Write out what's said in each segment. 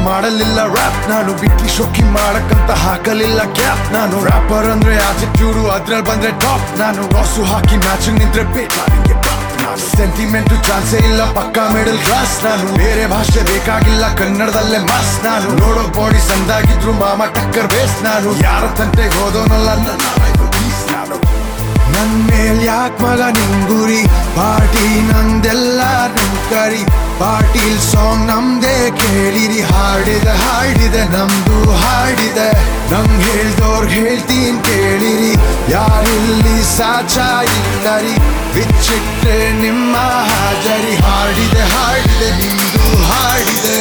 ಮಾಡಲಿಲ್ಲ ರ್ಯಾಪ್ ನಾನು ಬಿಕ್ಕಿ ಶೋಕಿ ಮಾಡಕ್ಕಂತ ಹಾಕಲಿಲ್ಲ ಕ್ಯಾಪ್ ನಾನು ರ್ಯಾಪರ್ ಅಂದ್ರೆ ಆಟಿಟ್ಯೂಡು ಅದ್ರಲ್ಲಿ ಬಂದ್ರೆ ಟಾಪ್ ನಾನು ರಾಸು ಹಾಕಿ ಮ್ಯಾಚ್ ನಿಂತ್ರೆ ಬೇಕಾದಂಗೆ ಸೆಂಟಿಮೆಂಟ್ ಚಾನ್ಸೇ ಇಲ್ಲ ಪಕ್ಕಾ ಮಿಡಲ್ ಕ್ಲಾಸ್ ನಾನು ಬೇರೆ ಭಾಷೆ ಬೇಕಾಗಿಲ್ಲ ಕನ್ನಡದಲ್ಲೇ ಮಾಸ್ ನಾನು ನೋಡೋ ಬಾಡಿ ಸಂದಾಗಿದ್ರು ಮಾಮ ಟಕ್ಕರ್ ಬೇಸ್ ನಾನು ಯಾರ ತಂಟೆಗೆ ಹೋದೋನಲ್ಲ ನನ್ನ rival beast ನಾನು ನನ್ ಮೇಲ್ ಯಾಕ್ ಮಗ ನಿಂಗುರಿ ಪಾರ್ಟಿ ನಂದೆಲ್ಲ ಕರಿ ಪಾಟೀಲ್ ಸಾಂಗ್ ನಮ್ದೇ ಕೇಳಿರಿ ಹಾಡಿದೆ ಹಾಡಿದೆ ನಮ್ದು ಹಾಡಿದೆ ನಂಗ್ ಹೇಳ್ದೋರ್ ಹೇಳ್ತೀನ್ ಕೇಳಿರಿ ಯಾರಿಲ್ಲಿ ಸಾಚ ಇಲ್ಲರಿ ಬಿಚ್ಚಿಟ್ರೆ ನಿಮ್ಮ ಹಾಜರಿ ಹಾಡಿದೆ ಹಾಡಿದೆ ನಿಮ್ದು ಹಾಡಿದೆ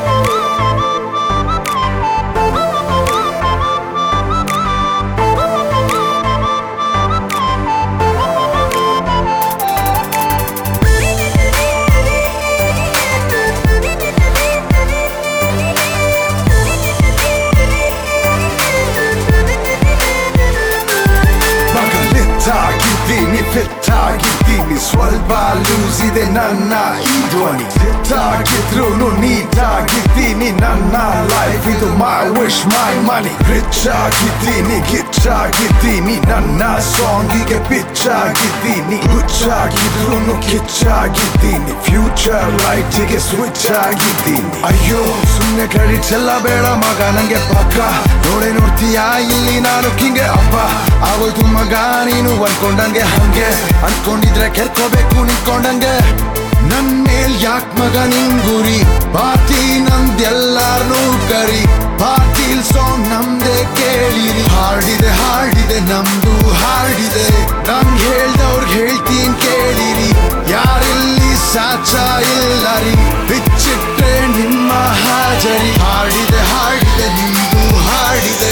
ಮಗಲಿದ್ದಾಗಿದ್ದೀನಿ ಫಿಟ್ ಆಗಿದ್ದೀನಿ ಸ್ವಲ್ಪ ಲೂಸ್ ಇದೆ ನನ್ನ ಈ ಧ್ವನಿ ಫಿಟ್ ಆಗಿದ್ರು ನೀಟಾಗಿದ್ದೀನಿ ನನ್ನ ಲೈಫ್ ಇದು ಮೈ ವಿಶ್ ಮೈ ಮನಿ ರಿಚ್ ಆಗಿದ್ದೀನಿ ಗಿಚ್ ಆಗಿದ್ದೀನಿ ನನ್ನ ಸಾಂಗಿಗೆ ಪಿಚ್ ಆಗಿದ್ದೀನಿ ಹುಚ್ಚಾಗಿದ್ರು ಕಿಚ್ ಆಗಿದ್ದೀನಿ ಫ್ಯೂಚರ್ ಲೈಟಿಗೆ ಸ್ವಿಚ್ ಆಗಿದ್ದೀನಿ ಅಯ್ಯೋ ಸುಮ್ನೆ ಕ್ರೆಡಿಟ್ಸ್ ಎಲ್ಲ ಬೇಡ ಮಗ ನಂಗೆ ಪಕ್ಕ ನೋಡೆ ನೋಡ್ತೀಯಾ ಇಲ್ಲಿ ನಾನು ಕಿಂಗೆ ಅಪ್ಪ ಆಗೋಯ್ತು ಮಗ ನೀನು ಅನ್ಕೊಂಡಂಗೆ ಹಂಗೆ ಅನ್ಕೊಂಡಿದ್ರೆ ಕೆರ್ಕೋಬೇಕು ನಿಂತ್ಕೊಂಡಂಗೆ ನನ್ ಮೇಲ್ ಯಾಕ್ ಮಗ ನಿಂಗುರಿ ಪಾರ್ಟಿ ನಂದೆಲ್ಲಾರ್ನೂ ಕರಿ ಪಾಟೀಲ್ ಸಾಂಗ್ ನಮ್ದೇ ಕೇಳಿರಿ ಹಾಡಿದೆ ಹಾಡಿದೆ ನಮ್ದು ಹಾಡಿದೆ ನಂಗ್ ಹೇಳ್ದವ್ರ್ ಹೇಳ್ತೀನ್ ಕೇಳಿರಿ ಯಾರಿಲ್ಲಿ ಸಾಚ ಇಲ್ಲರಿ ಬಿಚ್ಚಿಟ್ರೆ ನಿಮ್ಮ ಹಾಜರಿ ಹಾಡಿದೆ ಹಾಡಿದೆ ನಿಮ್ದು ಹಾಡಿದೆ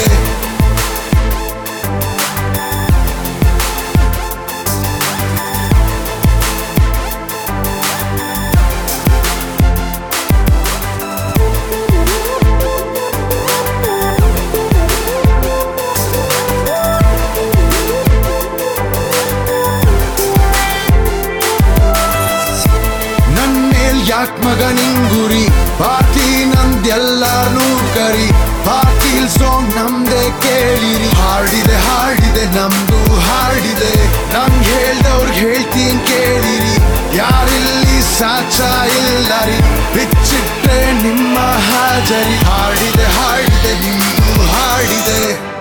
ನನ್ ಮೇಲ್ ಯಾಕ್ ಮಗ ನಿಂಗುರಿ ಪಾರ್ಟಿ ನಂದೆಲ್ಲಾರ್ನೂ ಕರಿ ಪಾಟೀಲ್ ಸಾಂಗ್ ನಮ್ದೇ ಕೇಳಿರಿ ಹಾಡಿದೆ ಹಾಡಿದೆ ನಮ್ದು ಹಾಡಿದೆ ನಂಗ್ ಹೇಳ್ದವ್ರ್ ಹೇಳ್ತೀನ್ ಕೇಳಿರಿ ಯಾರಿಲ್ಲಿ ಸಾಚ ಇಲ್ಲರಿ ಬಿಚ್ಚಿಟ್ರೆ ನಿಮ್ಮ ಹಾಜರಿ ಹಾಡಿದೆ ಹಾಡಿದೆ ನಿಮ್ದು ಹಾಡಿದೆ